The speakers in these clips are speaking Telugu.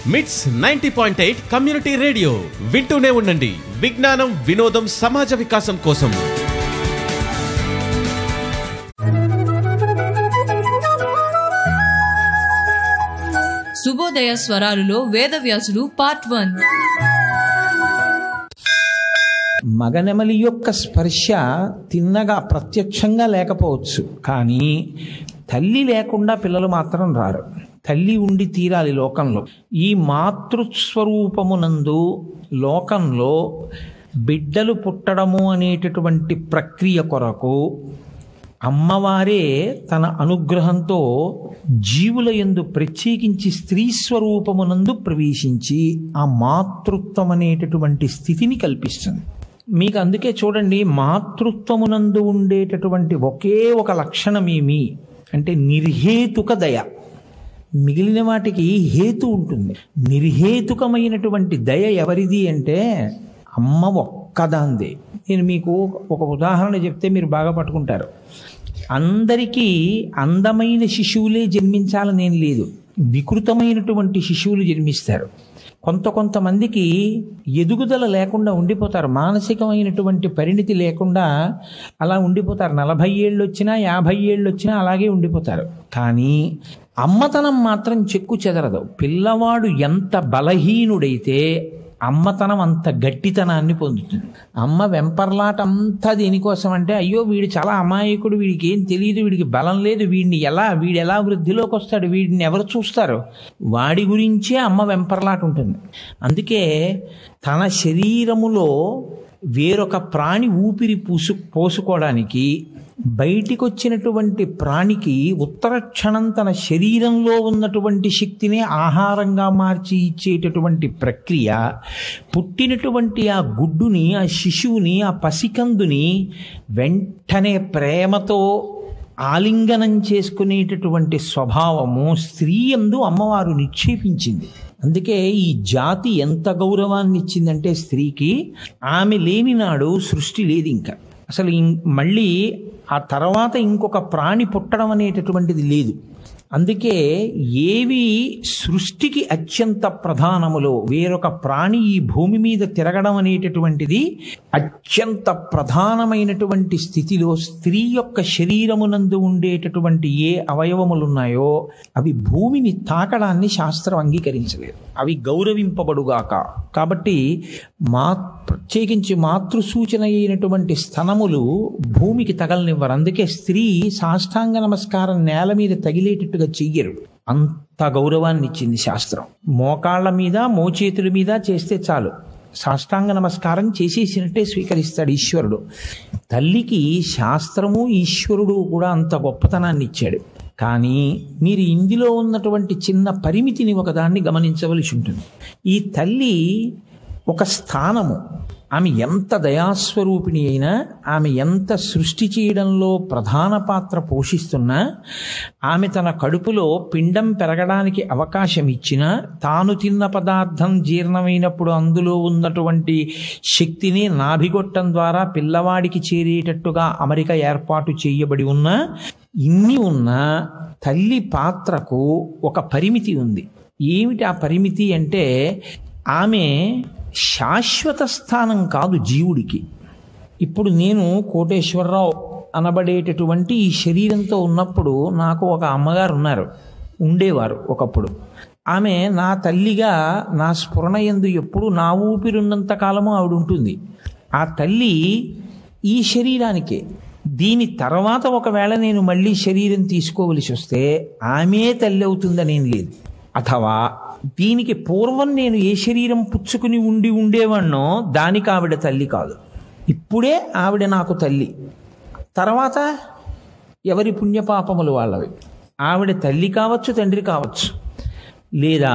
మిట్స్ ninety point eight community radio వింటూనే ఉండండి విజ్ఞానం వినోదం సమాజ వికాసం కోసం శుభోదయ స్వరాలులో వేదవ్యాసుడు పార్ట్ వన్ మగనెమలి యొక్క స్పర్శ తిన్నగా ప్రత్యక్షంగా లేకపోవచ్చు కానీ తల్లి లేకుండా పిల్లలు మాత్రం రారు తల్లి ఉండి తీరాలి లోకంలో ఈ మాతృస్వరూపమునందు లోకంలో బిడ్డలు పుట్టడము అనేటటువంటి ప్రక్రియ కొరకు అమ్మవారే తన అనుగ్రహంతో జీవుల యందు ప్రత్యేకించి స్త్రీ స్వరూపమునందు ప్రవేశించి ఆ మాతృత్వం అనేటటువంటి స్థితిని కల్పిస్తుంది మీకు అందుకే చూడండి మాతృత్వమునందు ఉండేటటువంటి ఒకే ఒక లక్షణమేమి అంటే నిర్హేతుక దయ మిగిలిన వాటికి హేతు ఉంటుంది నిర్హేతుకమైనటువంటి దయ ఎవరిది అంటే అమ్మ ఒక్కదాందే నేను మీకు ఒక ఉదాహరణ చెప్తే మీరు బాగా పట్టుకుంటారు అందరికీ అందమైన శిశువులే జన్మించాలని ఏం లేదు వికృతమైనటువంటి శిశువులు జన్మిస్తారు కొంత కొంతమందికి ఎదుగుదల లేకుండా ఉండిపోతారు మానసికమైనటువంటి పరిణితి లేకుండా అలా ఉండిపోతారు నలభై ఏళ్ళు వచ్చినా యాభై ఏళ్ళు వచ్చినా అలాగే ఉండిపోతారు కానీ అమ్మతనం మాత్రం చెక్కు చెదరదు పిల్లవాడు ఎంత బలహీనుడైతే అమ్మతనం అంత గట్టితనాన్ని పొందుతుంది అమ్మ వెంపర్లాట అంతా దేనికోసం అంటే అయ్యో వీడు చాలా అమాయకుడు వీడికి ఏం తెలియదు వీడికి బలం లేదు వీడిని ఎలా వీడు ఎలా వృద్ధిలోకి వస్తాడు వీడిని ఎవరు చూస్తారు వాడి గురించే అమ్మ వెంపర్లాట ఉంటుంది అందుకే తన శరీరములో వేరొక ప్రాణి ఊపిరి పూసు పోసుకోవడానికి బయటికి వచ్చినటువంటి ప్రాణికి ఉత్తర క్షణం తన శరీరంలో ఉన్నటువంటి శక్తిని ఆహారంగా మార్చి ఇచ్చేటటువంటి ప్రక్రియ పుట్టినటువంటి ఆ గుడ్డుని ఆ శిశువుని ఆ పసికందుని వెంటనే ప్రేమతో ఆలింగనం చేసుకునేటటువంటి స్వభావము స్త్రీ ఎందు అమ్మవారు నిక్షేపించింది అందుకే ఈ జాతి ఎంత గౌరవాన్ని ఇచ్చిందంటే స్త్రీకి ఆమె లేని నాడు సృష్టి లేదు ఇంకా అసలు ఇం- మళ్ళీ ఆ తర్వాత ఇంకొక ప్రాణి పుట్టడం అనేటటువంటిది లేదు అందుకే ఏవి సృష్టికి అత్యంత ప్రధానములో వేరొక ప్రాణి ఈ భూమి మీద తిరగడం అనేటటువంటిది అత్యంత ప్రధానమైనటువంటి స్థితిలో స్త్రీ యొక్క శరీరమునందు ఉండేటటువంటి ఏ అవయవములు ఉన్నాయో అవి భూమిని తాకడాన్ని శాస్త్రం అంగీకరించలేదు అవి గౌరవింపబడుగాక కాబట్టి మా ప్రత్యేకించి మాతృ సూచన అయినటువంటి స్థనములు భూమికి తగలనివ్వరు అందుకే స్త్రీ సాష్టాంగ నమస్కారం నేల మీద తగిలేటట్టుగా చెయ్యరు అంత గౌరవాన్ని ఇచ్చింది శాస్త్రం మోకాళ్ళ మీద మోచేతుల మీద చేస్తే చాలు సాష్టాంగ నమస్కారం చేసేసినట్టే స్వీకరిస్తాడు ఈశ్వరుడు తల్లికి శాస్త్రము ఈశ్వరుడు కూడా అంత గొప్పతనాన్ని ఇచ్చాడు కానీ మీరు ఇందులో ఉన్నటువంటి చిన్న పరిమితిని ఒకదాన్ని గమనించవలసి ఉంటుంది ఈ తల్లి ఒక స్థానము ఆమె ఎంత దయాస్వరూపిణి అయినా ఆమె ఎంత సృష్టి చేయడంలో ప్రధాన పాత్ర పోషిస్తున్నా ఆమె తన కడుపులో పిండం పెరగడానికి అవకాశం ఇచ్చినా తాను తిన్న పదార్థం జీర్ణమైనప్పుడు అందులో ఉన్నటువంటి శక్తిని నాభిగొట్టం ద్వారా పిల్లవాడికి చేరేటట్టుగా అమరిక ఏర్పాటు చేయబడి ఉన్నా ఇన్ని ఉన్నా తల్లి పాత్రకు ఒక పరిమితి ఉంది ఏమిటి ఆ పరిమితి అంటే ఆమె శాశ్వత స్థానం కాదు జీవుడికి ఇప్పుడు నేను కోటేశ్వరరావు అనబడేటటువంటి ఈ శరీరంతో ఉన్నప్పుడు నాకు ఒక అమ్మగారు ఉన్నారు ఉండేవారు ఒకప్పుడు ఆమె నా తల్లిగా నా స్ఫురణ ఎందు ఎప్పుడు నా ఊపిరున్నంత కాలము ఆవిడ ఉంటుంది ఆ తల్లి ఈ శరీరానికే దీని తర్వాత ఒకవేళ నేను మళ్ళీ శరీరం తీసుకోవలసి వస్తే ఆమె తల్లి అవుతుందనేం లేదు అథవా దీనికి పూర్వం నేను ఏ శరీరం పుచ్చుకుని ఉండి ఉండేవాణ్ణో దానికి ఆవిడ తల్లి కాదు ఇప్పుడే ఆవిడ నాకు తల్లి తర్వాత ఎవరి పుణ్యపాపములు వాళ్ళవి ఆవిడ తల్లి కావచ్చు తండ్రి కావచ్చు లేదా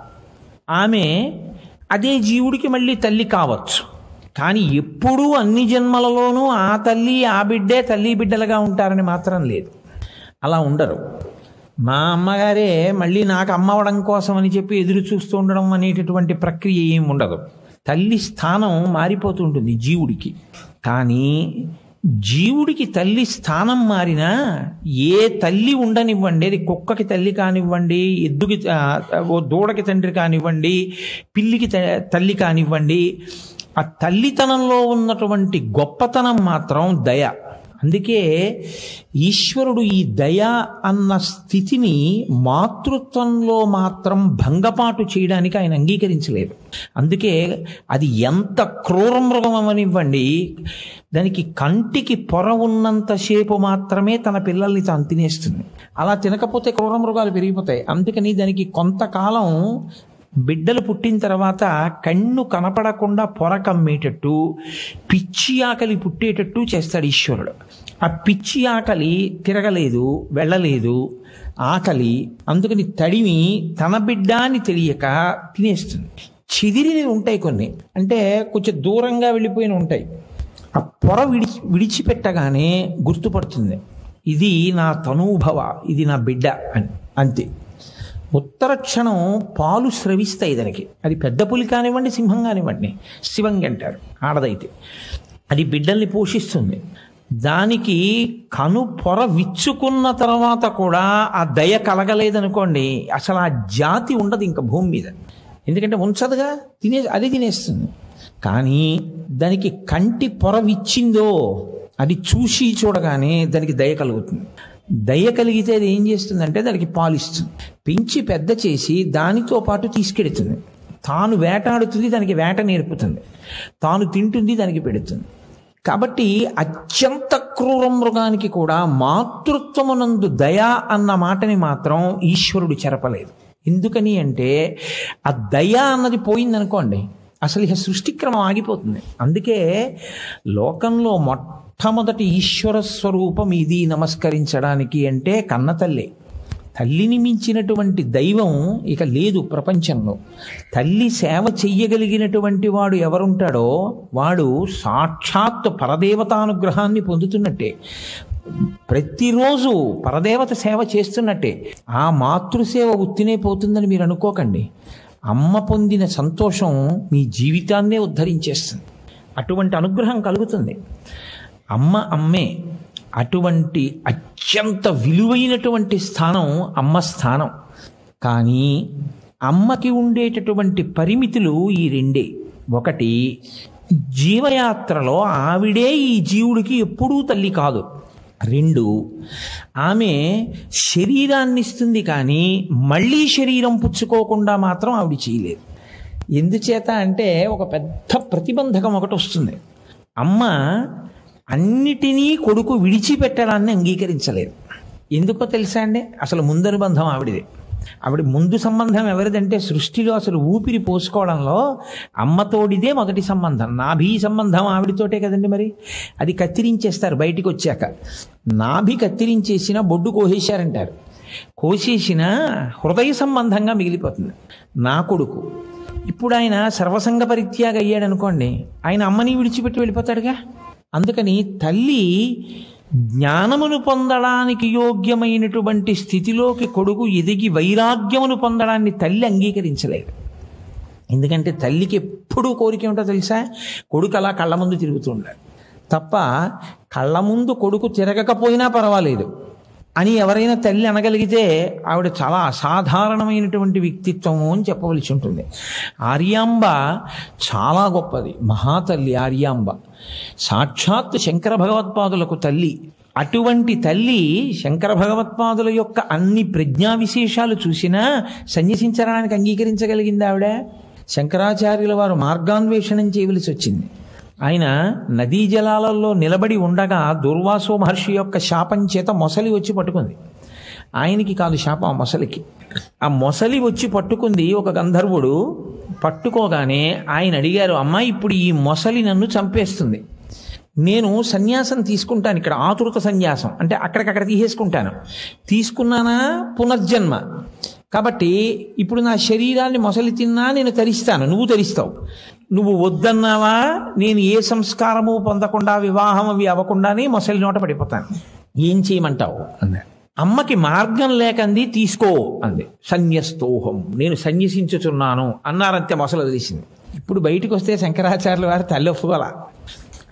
ఆమె అదే జీవుడికి మళ్ళీ తల్లి కావచ్చు కానీ ఎప్పుడూ అన్ని జన్మలలోనూ ఆ తల్లి ఆ బిడ్డే తల్లి బిడ్డలుగా ఉంటారని మాత్రం లేదు అలా ఉండరు మా అమ్మగారే మళ్ళీ నాకు అమ్మవడం కోసం అని చెప్పి ఎదురు చూస్తూ ఉండడం అనేటటువంటి ప్రక్రియ ఏమి ఉండదు తల్లి స్థానం మారిపోతుంటుంది జీవుడికి కానీ జీవుడికి తల్లి స్థానం మారినా ఏ తల్లి ఉండనివ్వండి అది కుక్కకి తల్లి కానివ్వండి ఎద్దుకి ఆ, ఓ దూడకి తండ్రి కానివ్వండి పిల్లికి త- తల్లి కానివ్వండి ఆ తల్లితనంలో ఉన్నటువంటి గొప్పతనం మాత్రం దయ అందుకే ఈశ్వరుడు ఈ దయ అన్న స్థితిని మాతృత్వంలో మాత్రం భంగపాటు చేయడానికి ఆయన అంగీకరించలేదు అందుకే అది ఎంత క్రూర మృగం అవనివ్వండి దానికి కంటికి పొర ఉన్నంతసేపు మాత్రమే తన పిల్లల్ని తాను తినేస్తుంది అలా తినకపోతే క్రూర మృగాలు పెరిగిపోతాయి అందుకని దానికి కొంతకాలం బిడ్డలు పుట్టిన తర్వాత కన్ను కనపడకుండా పొర కమ్మేటట్టు పిచ్చి ఆకలి పుట్టేటట్టు చేస్తాడు ఈశ్వరుడు ఆ పిచ్చి ఆకలి తిరగలేదు వెళ్ళలేదు ఆకలి అందుకని తడిమి తన బిడ్డ అని తెలియక తినేస్తుంది చిదిరిని ఉంటాయి కొన్ని అంటే కొంచెం దూరంగా వెళ్ళిపోయిన ఉంటాయి ఆ పొర విడిచి విడిచిపెట్టగానే గుర్తుపడుతుంది ఇది నా తనూభవ ఇది నా బిడ్డ అని అంతే ఉత్తర క్షణం పాలు స్రవిస్తాయి దానికి అది పెద్ద పులి కానివ్వండి సింహం కానివ్వండి శివంగి అంటారు ఆడదైతే అది బిడ్డల్ని పోషిస్తుంది దానికి కను పొర విచ్చుకున్న తర్వాత కూడా ఆ దయ కలగలేదనుకోండి అసలు ఆ జాతి ఉండదు ఇంకా భూమి మీద ఎందుకంటే ఉంచదుగా తినే అది తినేస్తుంది కానీ దానికి కంటి పొర విచ్చిందో అది చూసి చూడగానే దానికి దయ కలుగుతుంది దయ కలిగితే అది ఏం చేస్తుందంటే దానికి పాలిస్తుంది పెంచి పెద్ద చేసి దానితో పాటు తీసుకెడుతుంది తాను వేటాడుతుంది దానికి వేట నేర్పుతుంది తాను తింటుంది దానికి పెడుతుంది కాబట్టి అత్యంత క్రూర మృగానికి కూడా మాతృత్వమునందు దయ అన్న మాటని మాత్రం ఈశ్వరుడు చెరపలేదు ఎందుకని అంటే ఆ దయ అన్నది పోయిందనుకోండి అసలు ఇక సృష్టిక్రమం ఆగిపోతుంది అందుకే లోకంలో మొట్టమొదటి ఈశ్వర స్వరూపం ఇది నమస్కరించడానికి అంటే కన్నతల్లే తల్లిని మించినటువంటి దైవం ఇక లేదు ప్రపంచంలో తల్లి సేవ చెయ్యగలిగినటువంటి వాడు ఎవరుంటాడో వాడు సాక్షాత్ పరదేవతానుగ్రహాన్ని పొందుతున్నట్టే ప్రతిరోజు పరదేవత సేవ చేస్తున్నట్టే ఆ మాతృసేవ ఉత్తినే పోతుందని మీరు అనుకోకండి అమ్మ పొందిన సంతోషం మీ జీవితాన్నే ఉద్ధరించేస్తుంది అటువంటి అనుగ్రహం కలుగుతుంది అమ్మ అమ్మే అటువంటి అత్యంత విలువైనటువంటి స్థానం అమ్మ స్థానం కానీ అమ్మకి ఉండేటటువంటి పరిమితులు ఈ రెండే ఒకటి జీవయాత్రలో ఆవిడే ఈ జీవుడికి ఎప్పుడూ తల్లి కాదు రెండు ఆమె శరీరాన్ని ఇస్తుంది కానీ మళ్ళీ శరీరం పుచ్చుకోకుండా మాత్రం ఆవిడ చేయలేదు ఎందుచేత అంటే ఒక పెద్ద ప్రతిబంధకం ఒకటి వస్తుంది అమ్మ అన్నిటినీ కొడుకు విడిచిపెట్టడాన్ని అంగీకరించలేదు ఎందుకో తెలుసా అండి అసలు ముందనుబంధం ఆవిడదే ఆవిడ ముందు సంబంధం ఎవరిదంటే సృష్టిలో అసలు ఊపిరి పోసుకోవడంలో అమ్మతోడిదే మొదటి సంబంధం నాభి సంబంధం ఆవిడతోటే కదండి మరి అది కత్తిరించేస్తారు బయటికి వచ్చాక నాభి కత్తిరించేసిన బొడ్డు కోసేశారంటారు కోసేసిన హృదయ సంబంధంగా మిగిలిపోతుంది నా కొడుకు ఇప్పుడు ఆయన సర్వసంగ పరిత్యాగ అయ్యాడు అనుకోండి ఆయన అమ్మని విడిచిపెట్టి వెళ్ళిపోతాడుగా అందుకని తల్లి జ్ఞానమును పొందడానికి యోగ్యమైనటువంటి స్థితిలోకి కొడుకు ఎదిగి వైరాగ్యమును పొందడాన్ని తల్లి అంగీకరించలేదు ఎందుకంటే తల్లికి ఎప్పుడూ కోరిక ఉంటుందో తెలుసా కొడుకు అలా కళ్ళ ముందు తిరుగుతూ ఉండాలి తప్ప కళ్ళ ముందు కొడుకు తిరగకపోయినా పర్వాలేదు అని ఎవరైనా తల్లి అనగలిగితే ఆవిడ చాలా అసాధారణమైనటువంటి వ్యక్తిత్వము అని చెప్పవలసి ఉంటుంది ఆర్యాంబ చాలా గొప్పది మహాతల్లి ఆర్యాంబ సాక్షాత్ శంకర భగవత్పాదులకు తల్లి అటువంటి తల్లి శంకర భగవత్పాదుల యొక్క అన్ని ప్రజ్ఞా విశేషాలు చూసినా సన్యసించడానికి అంగీకరించగలిగింది ఆవిడ శంకరాచార్యుల వారు మార్గాన్వేషణం చేయవలసి వచ్చింది ఆయన నదీ జలాలలో నిలబడి ఉండగా దుర్వాసో మహర్షి యొక్క శాపం చేత మొసలి వచ్చి పట్టుకుంది ఆయనకి కాదు శాపం ఆ మొసలికి ఆ మొసలి వచ్చి పట్టుకుంది ఒక గంధర్వుడు పట్టుకోగానే ఆయన అడిగారు అమ్మా ఇప్పుడు ఈ మొసలి నన్ను చంపేస్తుంది నేను సన్యాసం తీసుకుంటాను ఇక్కడ ఆతురత సన్యాసం అంటే అక్కడికక్కడ తీసేసుకుంటాను తీసుకున్నానా పునర్జన్మ కాబట్టి ఇప్పుడు నా శరీరాన్ని మొసలి తిన్నా నేను తరిస్తాను నువ్వు తరిస్తావు నువ్వు వద్దన్నావా నేను ఏ సంస్కారము పొందకుండా వివాహం అవి అవ్వకుండానే మొసలి నోట పడిపోతాను ఏం చేయమంటావు అన్నాడు అమ్మకి మార్గం లేకంది తీసుకో అంది సన్యస్తోహం నేను సన్యసించుచున్నాను అన్నారంతే మొసలు వదిలేసింది ఇప్పుడు బయటికి వస్తే శంకరాచార్యుల వారు తల్లి ఒప్పుకోలా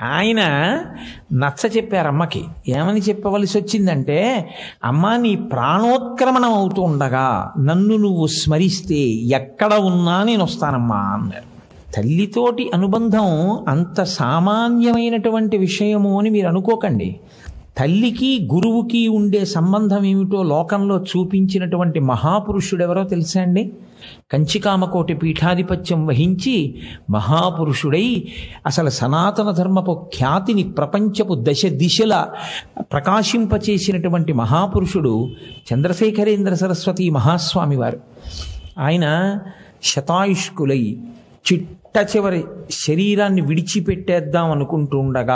ఆయన నచ్చ చెప్పారు అమ్మకి ఏమని చెప్పవలసి వచ్చిందంటే అమ్మ నీ ప్రాణోత్క్రమణం అవుతూ ఉండగా నన్ను నువ్వు స్మరిస్తే ఎక్కడ ఉన్నా నేను వస్తానమ్మా అన్నారు తల్లితోటి అనుబంధం అంత సామాన్యమైనటువంటి విషయము అని మీరు అనుకోకండి తల్లికి గురువుకి ఉండే సంబంధం ఏమిటో లోకంలో చూపించినటువంటి మహాపురుషుడెవరో తెలుసా అండి కంచికామకోటి పీఠాధిపత్యం వహించి మహాపురుషుడై అసలు సనాతన ధర్మపు ఖ్యాతిని ప్రపంచపు దశ దిశల ప్రకాశింపచేసినటువంటి మహాపురుషుడు చంద్రశేఖరేంద్ర సరస్వతి మహాస్వామి వారు ఆయన శతాయుష్కులై చిట్ట చివరి శరీరాన్ని విడిచిపెట్టేద్దాం అనుకుంటూ ఉండగా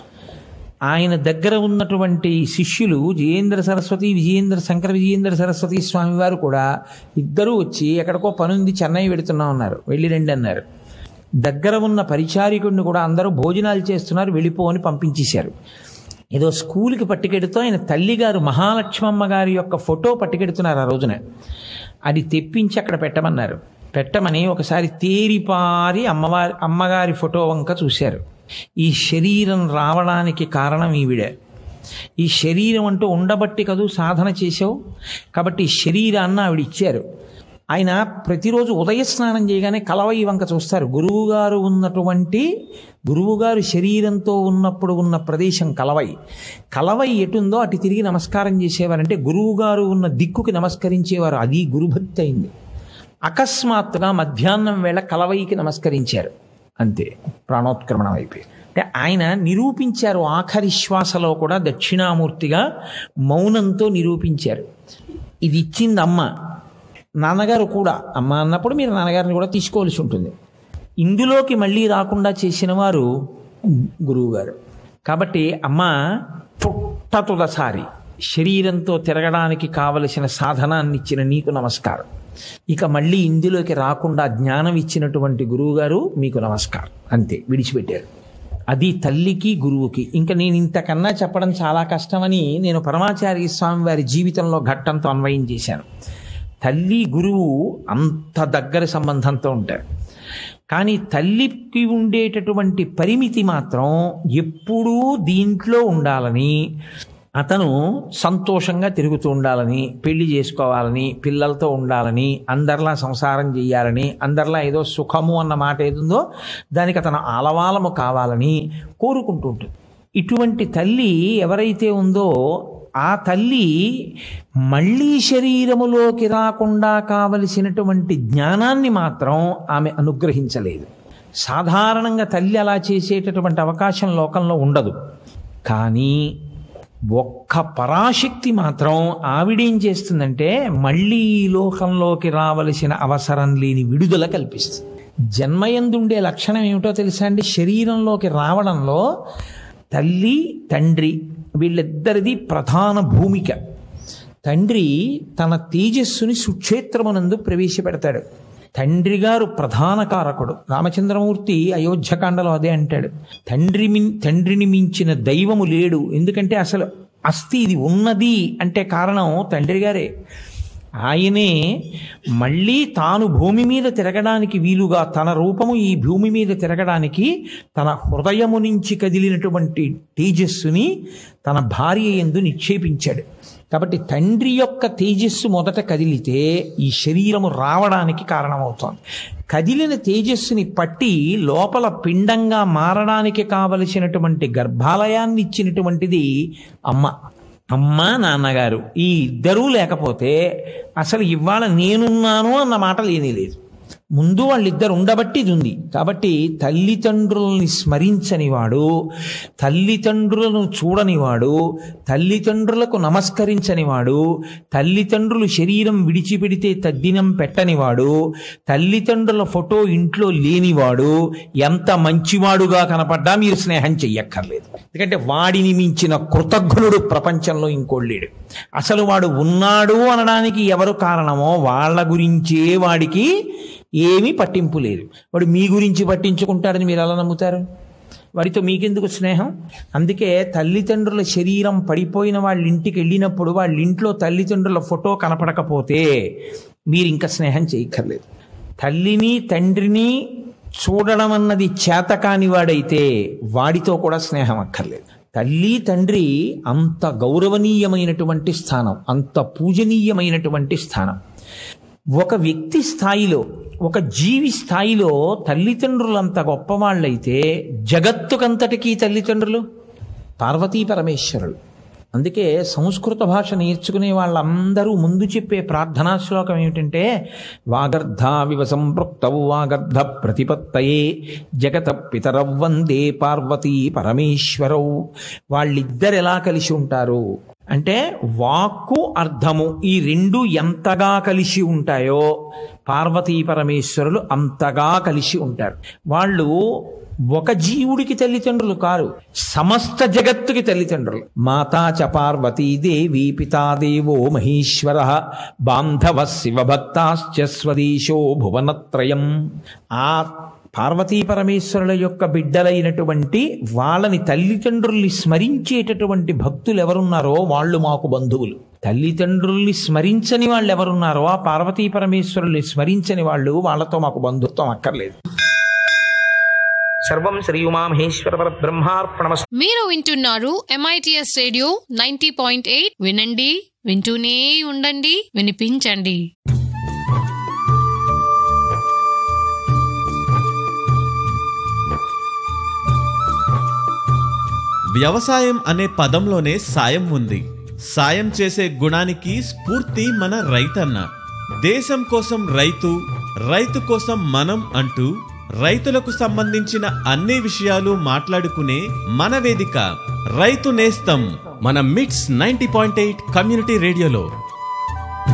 ఆయన దగ్గర ఉన్నటువంటి శిష్యులు జయేంద్ర సరస్వతి విజయేంద్ర శంకర విజయేంద్ర సరస్వతి స్వామి వారు కూడా ఇద్దరూ వచ్చి ఎక్కడికో పనుంది చెన్నై వెడుతున్నా ఉన్నారు వెళ్ళి రండి అన్నారు దగ్గర ఉన్న పరిచారికుడిని కూడా అందరూ భోజనాలు చేస్తున్నారు వెళ్ళిపో అని పంపించేశారు ఏదో స్కూల్కి పట్టుకెడుతూ ఆయన తల్లిగారు మహాలక్ష్మమ్మ గారి యొక్క ఫోటో పట్టుకెడుతున్నారు ఆ రోజున అది తెప్పించి అక్కడ పెట్టమన్నారు పెట్టమని ఒకసారి తేరిపారి అమ్మవారి అమ్మగారి ఫోటో వంక చూశారు ఈ శరీరం రావడానికి కారణం ఈవిడే ఈ శరీరం అంటూ ఉండబట్టి కదూ సాధన చేసావు కాబట్టి ఈ శరీరాన్ని ఆవిడ ఇచ్చారు ఆయన ప్రతిరోజు ఉదయ స్నానం చేయగానే కలవయి వంక చూస్తారు గురువుగారు ఉన్నటువంటి గురువుగారు శరీరంతో ఉన్నప్పుడు ఉన్న ప్రదేశం కలవై కలవై ఎటుందో అటు తిరిగి నమస్కారం చేసేవారంటే గురువుగారు ఉన్న దిక్కుకి నమస్కరించేవారు అది గురుభక్తి అయింది అకస్మాత్తుగా మధ్యాహ్నం వేళ కలవైకి నమస్కరించారు అంతే ప్రాణోత్క్రమణం అయిపోయి అంటే ఆయన నిరూపించారు ఆఖరి శ్వాసలో కూడా దక్షిణామూర్తిగా మౌనంతో నిరూపించారు ఇది ఇచ్చింది అమ్మ నాన్నగారు కూడా అమ్మ అన్నప్పుడు మీరు నాన్నగారిని కూడా తీసుకోవాల్సి ఉంటుంది ఇందులోకి మళ్ళీ రాకుండా చేసిన వారు గురువుగారు కాబట్టి అమ్మ పుట్టతుదసారి శరీరంతో తిరగడానికి కావలసిన సాధనాన్ని ఇచ్చిన నీకు నమస్కారం ఇక మళ్ళీ ఇందులోకి రాకుండా జ్ఞానం ఇచ్చినటువంటి గురువుగారు మీకు నమస్కారం అంతే విడిచిపెట్టారు అది తల్లికి గురువుకి ఇంకా నేను ఇంతకన్నా చెప్పడం చాలా కష్టమని నేను పరమాచార్య స్వామి వారి జీవితంలో ఘట్టంతో అన్వయం చేశాను తల్లి గురువు అంత దగ్గర సంబంధంతో ఉంటారు కానీ తల్లికి ఉండేటటువంటి పరిమితి మాత్రం ఎప్పుడూ దీంట్లో ఉండాలని అతను సంతోషంగా తిరుగుతూ ఉండాలని పెళ్లి చేసుకోవాలని పిల్లలతో ఉండాలని అందరిలా సంసారం చేయాలని అందరిలా ఏదో సుఖము అన్న మాట ఏదుందో దానికి అతను ఆలవాలము కావాలని కోరుకుంటూ ఉంటుంది ఇటువంటి తల్లి ఎవరైతే ఉందో ఆ తల్లి మళ్ళీ శరీరములోకి రాకుండా కావలసినటువంటి జ్ఞానాన్ని మాత్రం ఆమె అనుగ్రహించలేదు సాధారణంగా తల్లి అలా చేసేటటువంటి అవకాశం లోకంలో ఉండదు కానీ ఒక్క పరాశక్తి మాత్రం ఆవిడేం చేస్తుందంటే మళ్ళీ ఈ లోకంలోకి రావలసిన అవసరం లేని విడుదల కల్పిస్తుంది జన్మయందుండే లక్షణం ఏమిటో తెలుసా అండి శరీరంలోకి రావడంలో తల్లి తండ్రి వీళ్ళిద్దరిది ప్రధాన భూమిక తండ్రి తన తేజస్సుని సుక్షేత్రమునందు ప్రవేశపెడతాడు తండ్రి గారు ప్రధాన కారకుడు రామచంద్రమూర్తి అయోధ్యకాండలో అదే అంటాడు తండ్రి మిన్ తండ్రిని మించిన దైవము లేడు ఎందుకంటే అసలు అస్థి ఇది ఉన్నది అంటే కారణం తండ్రి గారే ఆయనే మళ్ళీ తాను భూమి మీద తిరగడానికి వీలుగా తన రూపము ఈ భూమి మీద తిరగడానికి తన హృదయము నుంచి కదిలినటువంటి తేజస్సుని తన భార్య ఎందు నిక్షేపించాడు కాబట్టి తండ్రి యొక్క తేజస్సు మొదట కదిలితే ఈ శరీరము రావడానికి కారణమవుతోంది కదిలిన తేజస్సుని పట్టి లోపల పిండంగా మారడానికి కావలసినటువంటి గర్భాలయాన్ని ఇచ్చినటువంటిది అమ్మ అమ్మ నాన్నగారు ఈ ఇద్దరూ లేకపోతే అసలు ఇవాళ నేనున్నాను అన్న మాట లేనే లేదు ముందు వాళ్ళిద్దరు ఉండబట్టి ఇది ఉంది కాబట్టి తల్లిదండ్రులని స్మరించని వాడు తల్లిదండ్రులను చూడనివాడు తల్లిదండ్రులకు నమస్కరించని వాడు తల్లిదండ్రులు శరీరం విడిచిపెడితే తద్దినం పెట్టనివాడు తల్లిదండ్రుల ఫోటో ఇంట్లో లేనివాడు ఎంత మంచివాడుగా కనపడ్డా మీరు స్నేహం చెయ్యక్కర్లేదు ఎందుకంటే వాడిని మించిన కృతజ్ఞుడు ప్రపంచంలో ఇంకోడు లేడు అసలు వాడు ఉన్నాడు అనడానికి ఎవరు కారణమో వాళ్ళ గురించే వాడికి ఏమీ పట్టింపు లేదు వాడు మీ గురించి పట్టించుకుంటాడని మీరు ఎలా నమ్ముతారు వాడితో మీకెందుకు స్నేహం అందుకే తల్లిదండ్రుల శరీరం పడిపోయిన వాళ్ళ ఇంటికి వెళ్ళినప్పుడు వాళ్ళ ఇంట్లో తల్లిదండ్రుల ఫోటో కనపడకపోతే మీరు ఇంకా స్నేహం చేయక్కర్లేదు తల్లిని తండ్రిని చూడడం అన్నది చేతకాని వాడైతే వాడితో కూడా స్నేహం అక్కర్లేదు తల్లి తండ్రి అంత గౌరవనీయమైనటువంటి స్థానం అంత పూజనీయమైనటువంటి స్థానం ఒక వ్యక్తి స్థాయిలో ఒక జీవి స్థాయిలో తల్లిదండ్రులు అంత గొప్పవాళ్ళైతే జగత్తుకంతటికీ తల్లిదండ్రులు పార్వతీ పరమేశ్వరులు అందుకే సంస్కృత భాష నేర్చుకునే వాళ్ళందరూ ముందు చెప్పే ప్రార్థనా శ్లోకం ఏమిటంటే వాగర్ధావివ సంపృక్తవు వాగర్ధ ప్రతిపత్తయే జగత పితరవ్ వందే పార్వతీ పరమేశ్వరవు వాళ్ళిద్దరు ఎలా కలిసి ఉంటారు అంటే వాక్కు అర్థము ఈ రెండు ఎంతగా కలిసి ఉంటాయో పార్వతీ పరమేశ్వరులు అంతగా కలిసి ఉంటారు వాళ్ళు ఒక జీవుడికి తల్లిదండ్రులు కారు సమస్త జగత్తుకి తల్లిదండ్రులు మాతా చ పార్వతీ దేవి పితాదేవో మహేశ్వర బాంధవ శివభక్తాశ్చ స్వదేశో భువనత్రయం ఆ పార్వతీ పరమేశ్వరుల యొక్క బిడ్డలైనటువంటి వాళ్ళని తల్లిదండ్రుల్ని స్మరించేటటువంటి భక్తులు ఎవరున్నారో వాళ్ళు మాకు బంధువులు తల్లిదండ్రుల్ని స్మరించని వాళ్ళు ఎవరున్నారో ఆ పార్వతీ పరమేశ్వరుల్ని స్మరించని వాళ్ళు వాళ్ళతో మాకు బంధుత్వం అక్కర్లేదు సర్వం శ్రీ ఉమామహేశ్వర పరబ్రహ్మార్పణమస్తు మీరు వింటున్నారు MITS radio ninety point eight వినండి వింటూనే ఉండండి వినిపించండి వ్యవసాయం అనే పదంలోనే సాయం ఉంది సాయం చేసే గుణానికి స్ఫూర్తి మన రైతన్న దేశం కోసం రైతు రైతు కోసం మనం అంటూ రైతులకు సంబంధించిన అన్ని విషయాలు మాట్లాడుకునే మన వేదిక రైతు నేస్తం మన మిట్స్ నైన్టీ పాయింట్ ఎయిట్ కమ్యూనిటీ రేడియోలో